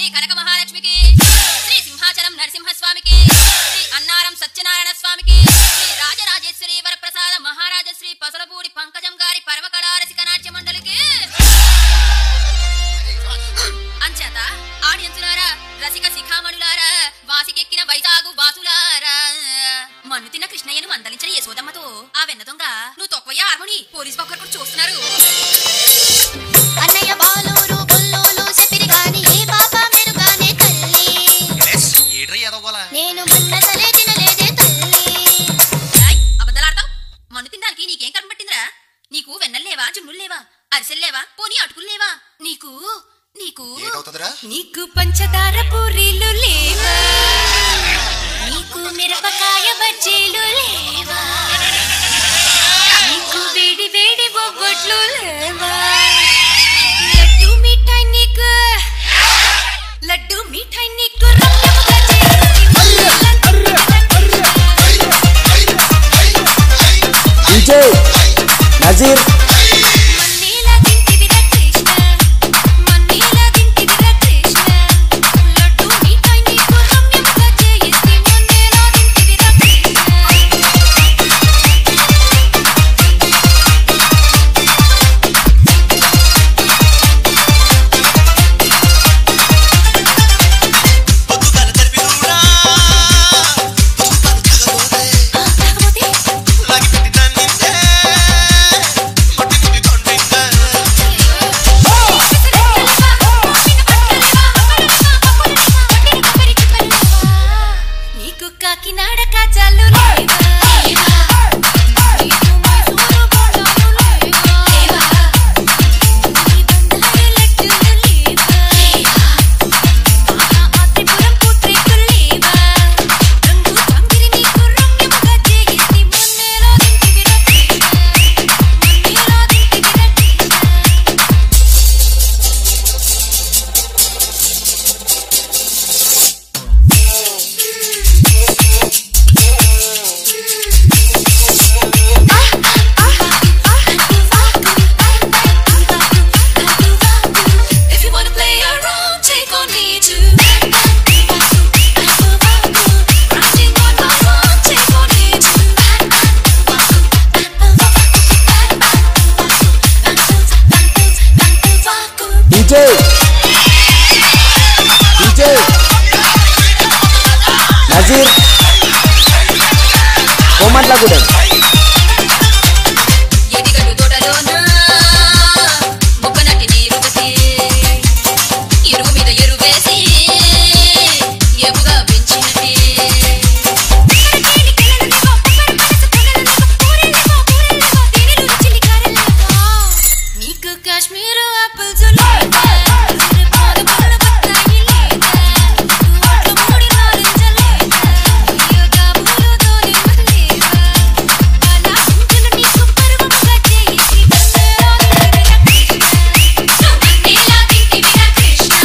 శ్రీ కనక మహాలక్ష్మికి శ్రీ సింహాచలం నరసింహస్వామికి శ్రీ అన్నారం సత్యనారాయణ స్వామికి శ్రీ రాజరాజేశ్వరి వరప్రసాద మహారాజ శ్రీ పసలపూడి పంకజం గారి పరమకళారసిక నాట్య మండలికి అంచేత ఆడియన్సులారా రసిక శిఖామణులారా వాసికెక్కిన వైజాగు వాసులారా మన్ను తిన్న కృష్ణయ్యను మందలించిన యశోదమ్మతో ఆ వెన్న దొంగ నువ్వు తొక్కయ్య హార్మోని పోలీస్ బొక్కరు కూడా చూస్తున్నారు అన్నయ్య బాలూరు బొల్లూరు చెప్పిరి గాని ఏ పాప మెరుగానే తల్లి ఏట్రా ఎదగోలా నేను మన్నసలే తినలేదే తల్లి ఏయ్, అబద్ధాలాడతావ్ మన్ను తినడానికి నీకేం కర్మ పట్టిందిరా నీకు వెన్నెల్లేవా జున్నుల్లేవా అరిసెల్లేవా పోనీ అటుకుల్లేవా నీకు నీకు ఏటవుతుందిరా నీకు పంచదార పూరీలు లేవా నీకు మిరపకాయ బజ్జీలు లేవా నీకు వేడి వేడి బొబ్బట్లు లేవా లడ్డు మిఠాయి నీకు లడ్డు మిఠాయి నీకు రమ్యముగా డీజే నజీర్ మన్నీలా తింటివిరా కృష్ణ మన్నీలా తింటివిరా కృష్ణ లడ్డు మిఠాయి నీకు రమ్యముగా చేయిస్తే మన్నీలా తింటివిరా కృష్ణ పొద్దుగాల తెరిపిరురా కాకపోతే లాగి పెట్టి నన్నిందే మట్టి ముట్టి కొండిందే నీకు కాకినాడ కాజాలు లేవా నీకు మైసూరు బోండాలు లేవా నీ బంధాలు లడ్డూలు లేవా ఆహా ఆత్రిపురం పూత్రేకులు లేవా రంగు జాంగిరి నీకు రమ్యముగా చేయిస్తే మొన్నేలో తింటివిరా కృష్ణ మొన్నేలో తింటివిరా Krishna If you wanna play around, take on me too. Rising on my own, take on me too. DJ DJ Nazeer Komatlagudem ఎదిగడు తోటలోన మొక్కనటి నీరు కసి ఎరువు మీద ఎరువేసి ఎముగా పెంచినది నీకు కాశ్మీర్ ఆపిల్స్ లేదా పాల పాల బత్తాయి లేదా ఓట్ల మూడి నారింజ లేదా యోగా పూలతో నిమ్మ లేదా అలా సించులు నీకు పర్వముగా చేసి నీలా తింటివిరా Krishna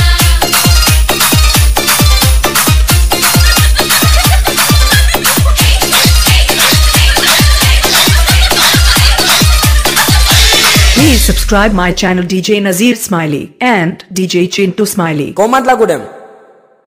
Please subscribe my channel DJ Nazir Smiley and DJ Chintu Smiley. Komatlagudem